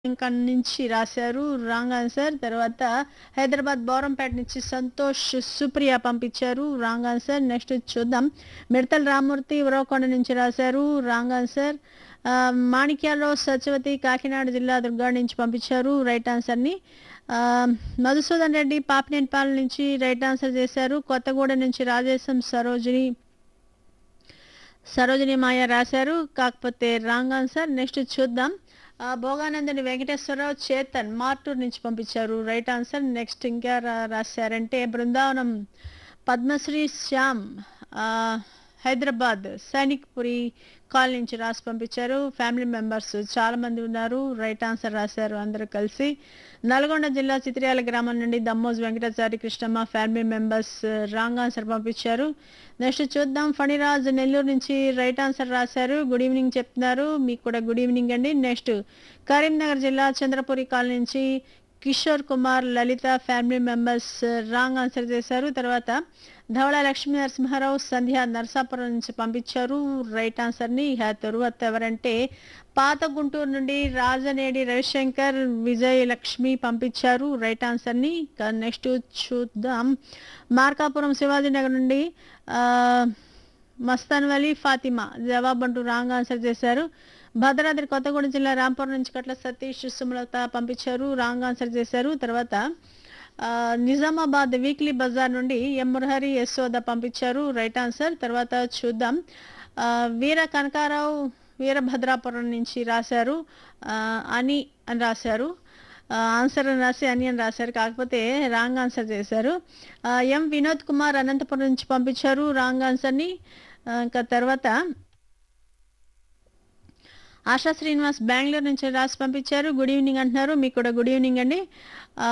ఇంకా నుంచి రాశారు రాంగ్ ఆన్సర్ తర్వాత హైదరాబాద్ బౌరంపేట నుంచి సంతోష్ సుప్రియ పంపించారు రాంగ్ ఆన్సర్ నెక్స్ట్ చూద్దాం మిడతల రామూర్తి ఉరవకొండ నుంచి రాశారు రాంగ్ ఆన్సర్ ఆ, మాణిక్యాలరావు సత్యవతి కాకినాడ జిల్లా దుర్గాడ నుంచి పంపించారు రైట్ ఆన్సర్ని ఆ, మధుసూదన్ రెడ్డి పాపినేనిపాలెం నుంచి రైట్ ఆన్సర్ చేశారు కొత్తగూడెం నుంచి రాజేశం సరోజిని సరోజిని మాయ రాశారు కాకపోతే రాంగ్ ఆన్సర్ నెక్స్ట్ చూద్దాం ఆ, భోగానందని వెంకటేశ్వరరావు చేతన్ మార్టూర్ నుంచి పంపించారు రైట్ ఆన్సర్ నెక్స్ట్ ఇంకా రా- రాశారంటే బృందావనం పద్మశ్రీ శ్యామ్ ఆ, హైదరాబాద్ సైనిక్ పురి కాల్ నుంచి రాసి పంపించారు ఫ్యామిలీ మెంబర్స్ చాలా మంది ఉన్నారు రైట్ ఆన్సర్ రాశారు అందరూ కలిసి నల్గొండ జిల్లా చిత్రియాల గ్రామం నుండి Dammoj Venkatachari Krishnamma family members wrong answer పంపించారు నెక్స్ట్ చూద్దాం ఫణిరాజ్ నెల్లూరు నుంచి రైట్ ఆన్సర్ రాశారు గుడ్ ఈవినింగ్ చెప్తున్నారు మీకు కూడా గుడ్ ఈవినింగ్ అండి నెక్స్ట్ కరీంనగర్ జిల్లా చంద్రపురి కాలనీ నుంచి Kishore Kumar Lalitha family members wrong answer చేశారు తర్వాత ధవళ లక్ష్మీ నరసింహారావు సంధ్య నరసాపురం నుంచి పంపించారు రైట్ ఆన్సర్ని ఇక తరువాత ఎవరంటే పాత గుంటూరు నుండి రాజనేడి రవిశంకర్ విజయ్ లక్ష్మి పంపించారు రైట్ ఆన్సర్ని ఇక నెక్స్ట్ చూద్దాం మార్కాపురం శివాజీనగర్ నుండి ఆ, మస్తాన్ వలీ ఫాతిమా జవాబు అంటూ రాంగ్ ఆన్సర్ చేశారు భద్రాద్రి కొత్తగూడెం జిల్లా రాంపురం నుంచి కట్ల సతీష్ సుమలత పంపించారు రాంగ్ ఆన్సర్ చేశారు తర్వాత ఆ, నిజామాబాద్ వీక్లీ బజార్ నుండి ఎం మురహరి యశోద పంపించారు రైట్ ఆన్సర్ తర్వాత చూద్దాం ఆ, వీర కనకారావు వీరభద్రాపురం నుంచి రాశారు ఆ, అని అని రాశారు ఆ, ఆన్సర్ అని రాసి అని అని రాశారు కాకపోతే రాంగ్ ఆన్సర్ చేశారు ఆ, ఎం వినోద్ కుమార్ అనంతపురం నుంచి పంపించారు రాంగ్ ఆన్సర్ని ఆ, ఇంకా తర్వాత ఆశా శ్రీనివాస్ బెంగళూరు నుంచి రాసి పంపించారు గుడ్ ఈవినింగ్ అంటున్నారు మీకు కూడా గుడ్ ఈవినింగ్ అండి ఆ,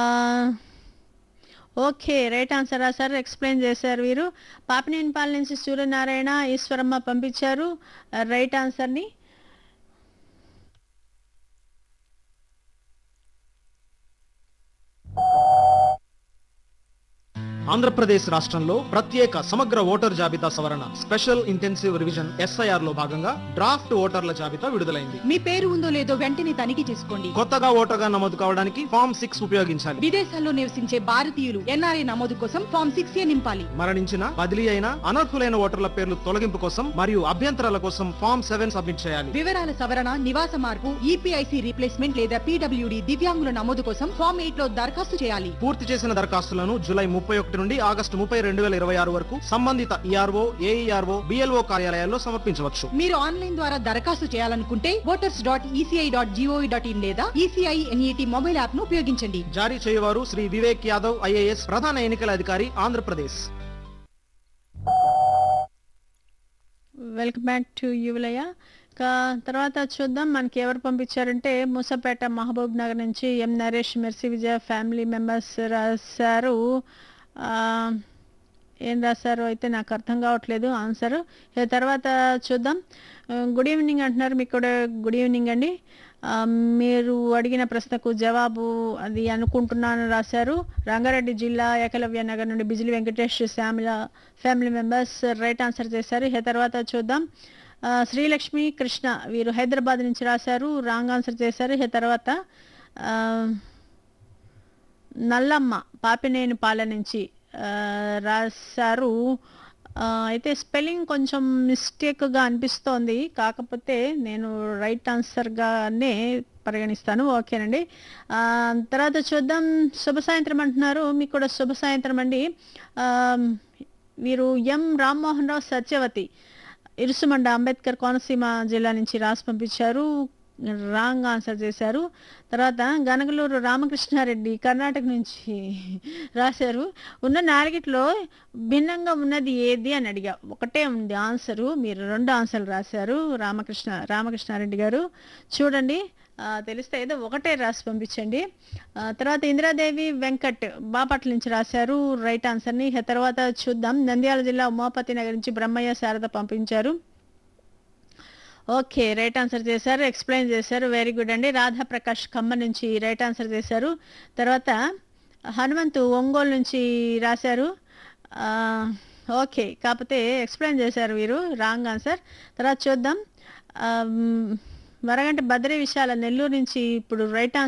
ఓకే రైట్ ఆన్సర్ రాశారు ఎక్స్ప్లెయిన్ చేశారు వీరు పాపినేనిపాలెం నుంచి సూర్యనారాయణ ఈశ్వరమ్మ పంపించారు రైట్ ఆన్సర్ని ఆంధ్రప్రదేశ్ రాష్ట్రంలో ప్రత్యేక సమగ్ర ఓటర్ జాబితా సవరణ స్పెషల్ ఇంటెన్సివ్ రివిజన్ ఎస్ఐఆర్ లో భాగంగా డ్రాఫ్ట్ ఓటర్ల జాబితా విడుదలైంది మీ పేరు ఉందో లేదో వెంటనే తనిఖీ చేసుకోండి కొత్తగా ఓటర్గా నమోదు కావడానికి ఫామ్ సిక్స్ ఉపయోగించాలి విదేశాల్లో నివసించే భారతీయులు ఎన్ఆర్ఐ నమోదు కోసం ఫామ్ సిక్స్ ఏ నింపాలి మరణించిన బదిలీ అయిన అనర్హులైన ఓటర్ల పేర్లు తొలగింపు కోసం మరియు అభ్యంతరాల కోసం ఫామ్ సెవెన్ సబ్మిట్ చేయాలి వివరాల సవరణ నివాస మార్పు ఈపీఐసి రీప్లేస్మెంట్ లేదా పీడబ్ల్యూడి దివ్యాంగుల నమోదు కోసం ఫామ్ ఎయిట్ లో దరఖాస్తు చేయాలి పూర్తి చేసిన దరఖాస్తులను జూలై ముప్పై ఒకటి నుండి ఆగస్టు ముప్పై రెండు వేల ఇరవై ఆరు వరకు సంబంధిత ఈఆర్ఓ ఏఈఆర్ఓ బిఎల్ఓ కార్యాలయాల్లో సమర్పించవచ్చు మీరు ఆన్లైన్ ద్వారా దరఖాస్తు చేయాలనుకుంటే voters dot ECI dot GOV dot in లేదా ఈసీఐ ఎన్ఈటి మొబైల్ యాప్ ను ఉపయోగించండి జారీ చేయవారు శ్రీ వివేక్ యాదవ్ ఐఏఎస్ ప్రధాన ఎన్నికల అధికారి ఆంధ్రప్రదేశ్ వెల్కమ్ బ్యాక్ టు యువలయ ఇంకా తర్వాత చూద్దాం మనకి ఎవరు పంపించారంటే మూసపేట మహబూబ్ నగర్ నుంచి M Naresh Mercy Vijaya family members రాశారు ఆ, ఏం రాశారు అయితే నాకు అర్థం కావట్లేదు ఆన్సర్ ఇక తర్వాత చూద్దాం గుడ్ ఈవినింగ్ అంటున్నారు మీకు కూడా గుడ్ ఈవినింగ్ అండి ఆ, మీరు అడిగిన ప్రశ్నకు జవాబు అది అనుకుంటున్నాను రాశారు రంగారెడ్డి జిల్లా ఏకలవ్య నగర్ నుండి Bijili Venkatesh Shyamala family members right answer చేశారు ఇక తర్వాత చూద్దాం ఆ, శ్రీలక్ష్మి కృష్ణ వీరు హైదరాబాద్ నుంచి రాశారు రాంగ్ ఆన్సర్ చేశారు ఇక తర్వాత ఆ, నల్లమ్మ పాపినేని పాల నుంచి ఆ, రాశారు ఆ, అయితే స్పెల్లింగ్ కొంచెం మిస్టేక్గా అనిపిస్తోంది కాకపోతే నేను రైట్ ఆన్సర్గానే పరిగణిస్తాను ఓకేనండి ఆ, తర్వాత చూద్దాం శుభ సాయంత్రం అంటున్నారు మీకు కూడా శుభ సాయంత్రం అండి ఆ, వీరు ఎం రామ్మోహన్ రావు సత్యవతి ఇరుసుమండ అంబేద్కర్ కోనసీమ జిల్లా నుంచి రాసి పంపించారు రాంగ్ ఆన్సర్ చేశారు తర్వాత గనగలూరు రామకృష్ణారెడ్డి కర్ణాటక నుంచి రాశారు ఉన్న నాలుగిట్లో భిన్నంగా ఉన్నది ఏది అని అడిగా ఒకటే ఉంది ఆన్సరు మీరు రెండు ఆన్సర్లు రాశారు రామకృష్ణ రామకృష్ణారెడ్డి గారు చూడండి ఆ, తెలిస్తే ఏదో ఒకటే రాసి పంపించండి ఆ, తర్వాత ఇందిరాదేవి వెంకట్ బాపట్ల నుంచి రాశారు రైట్ ఆన్సర్ని ఇక తర్వాత చూద్దాం నంద్యాల జిల్లా ఉమాపతి నగర్ నుంచి బ్రహ్మయ్య శారద పంపించారు ఓకే రైట్ ఆన్సర్ చేశారు ఎక్స్ప్లెయిన్ చేశారు వెరీ గుడ్ అండి రాధా ప్రకాష్ ఖమ్మం నుంచి రైట్ ఆన్సర్ చేశారు తర్వాత హనుమంతు ఒంగోలు నుంచి రాశారు ఆ, ఓకే కాకపోతే ఎక్స్ప్లెయిన్ చేశారు వీరు రాంగ్ ఆన్సర్ తర్వాత చూద్దాం ఆ, మ్, వరగంటి బద్రీ విశాల నెల్లూరు నుంచి ఇప్పుడు రైట్